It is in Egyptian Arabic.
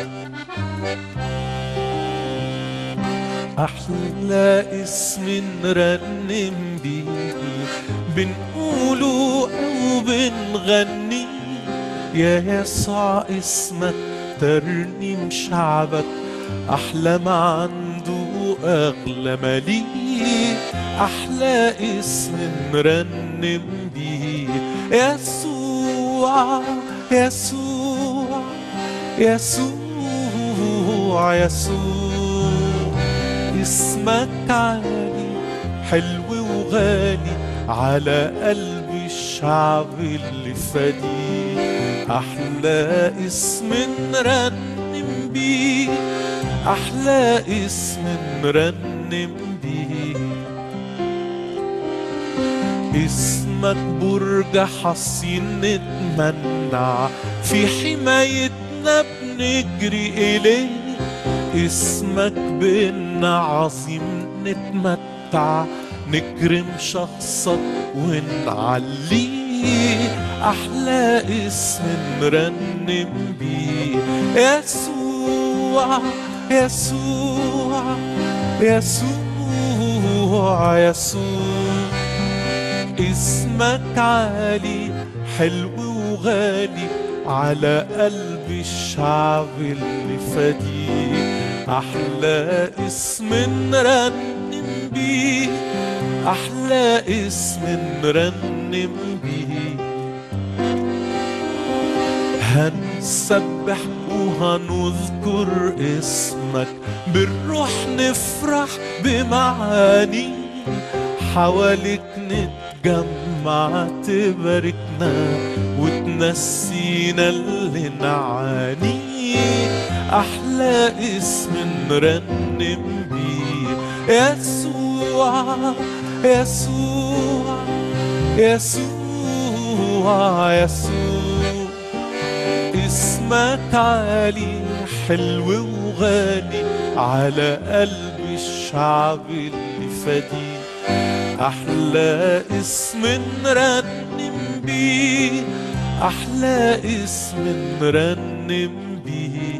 أحلى اسم نرنم بيه بنقوله أو بنغني يا يسوع اسمك ترنيم شعبك أحلى ما عنده أغلى مليه أحلى اسم نرنم بيه يسوع يسوع يسوع يسوع اسمك عالي حلو وغالي على قلب الشعب اللي فديه أحلى اسم نرنم بيه أحلى اسم نرنم بيه اسمك برج حصين نتمنع في حمايتنا بنجري إليه اسمك بينا عظيم نتمتع نكرم شخصك ونعليه أحلى اسم نرنم بيه يسوع يسوع يسوع يسوع اسمك عالي حلو وغالي على قلب الشعب اللي فديه أحلى اسم نرنم بيه أحلى اسم نرنم بيه هنسبح وهنذكر اسمك بالروح نفرح بمعاني حواليك نتجمع تباركنا وتنسينا اللي نعانيه أحلى اسم نرنم بيه يسوع يسوع يسوع يسوع اسمك عالي حلو وغالي على قلب الشعب اللي فديه أحلى اسم نرنم بيه أحلى اسم نرنم بيه